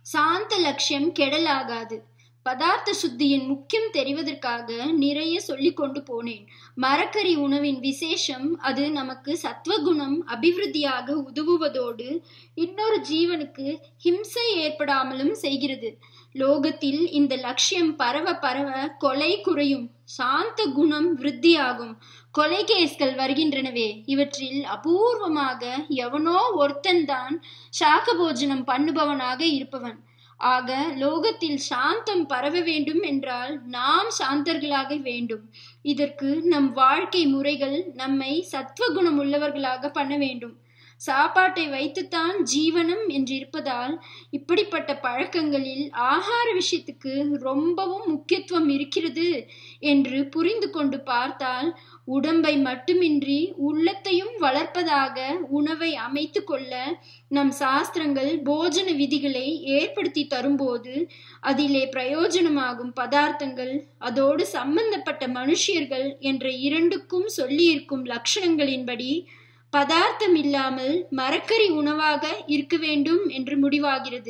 சாந்த லட்சியம் கெடலாகாது பதார்த்த சுத்தியின் முக்கியம் தெரிவதற்காக நிறைய சொல்லிக் கொண்டு போனேன் மரக்கறி உணவின் விசேஷம் அது நமக்கு சத்வகுணம் அபிவிருத்தியாக உதவுவதோடு இன்னொரு ஜீவனுக்கு ஹிம்சை ஏற்படாமலும் செய்கிறது லோகத்தில் இந்த லட்சியம் பரவ பரவ கொலை குறையும் சாந்த குணம் விருத்தியாகும் கொலை கேஸ்கள் வருகின்றனவே இவற்றில் அபூர்வமாக எவனோ ஒருத்தன்தான் சாக போஜனம் பண்ணுபவனாக இருப்பவன் ஆக லோகத்தில் சாந்தம் பரவ வேண்டும் என்றால் நாம் சாந்தர்களாக வேண்டும் இதற்கு நம் வாழ்க்கை முறைகள் நம்மை சத்வகுணம் உள்ளவர்களாக பண்ண வேண்டும் சாப்பாட்டை வைத்துத்தான் ஜீவனம் என்று இருப்பதால் இப்படிப்பட்ட பழக்கங்களில் ஆகார விஷயத்துக்கு ரொம்பவும் முக்கியத்துவம் இருக்கிறது என்று புரிந்து கொண்டு பார்த்தால் உடம்பை மட்டுமின்றி உள்ளத்தையும் வளர்ப்பதாக உணவை அமைத்து கொள்ள நம் சாஸ்திரங்கள் போஜன விதிகளை ஏற்படுத்தி தரும்போது அதிலே பிரயோஜனமாகும் பதார்த்தங்கள் அதோடு சம்பந்தப்பட்ட மனுஷியர்கள் என்ற இரண்டுக்கும் சொல்லியிருக்கும் லட்சணங்களின்படி பதார்த்தம் இல்லாமல் மரக்கறி உணவாக இருக்க வேண்டும் என்று முடிவாகிறது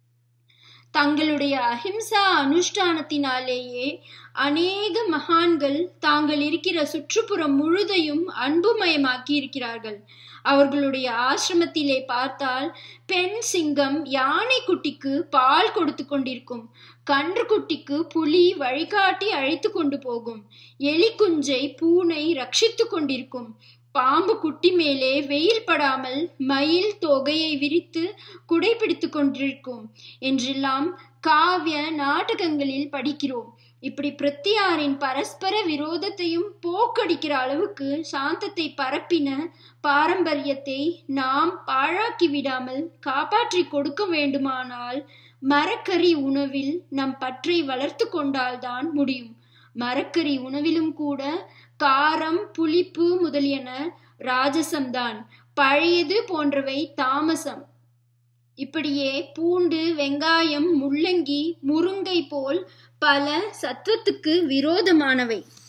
தங்களுடைய அஹிம்சா அனுஷ்டானத்தினாலேயே அநேக மகான்கள் தாங்கள் இருக்கிற சுற்றுப்புறம் முழுதையும் அன்புமயமாக்கி இருக்கிறார்கள் அவர்களுடைய ஆசிரமத்திலே பார்த்தால் பெண் சிங்கம் யானை குட்டிக்கு பால் கொடுத்து கொண்டிருக்கும் கன்று குட்டிக்கு புலி வழிகாட்டி அழைத்து கொண்டு போகும் எலி குஞ்சை பூனை ரட்சித்து கொண்டிருக்கும் பாம்பு குட்டி மேலே வெயில் படாமல் மயில் தொகையை விரித்து குடைபிடித்து கொண்டிருக்கும் என்றெல்லாம் காவிய நாடகங்களில் படிக்கிறோம் இப்படி பிரத்தியாரின் பரஸ்பர விரோதத்தையும் போக்கடிக்கிற அளவுக்கு சாந்தத்தை பரப்பின பாரம்பரியத்தை நாம் பாழாக்கி விடாமல் காப்பாற்றி கொடுக்க வேண்டுமானால் மரக்கறி உணவில் நம் பற்றை வளர்த்து கொண்டால்தான் முடியும் மரக்கறி உணவிலும் கூட காரம் புளிப்பு முதலியன ராஜசம்தான் பழையது போன்றவை தாமசம் இப்படியே பூண்டு வெங்காயம் முள்ளங்கி முருங்கை போல் பல சத்துவத்துக்கு விரோதமானவை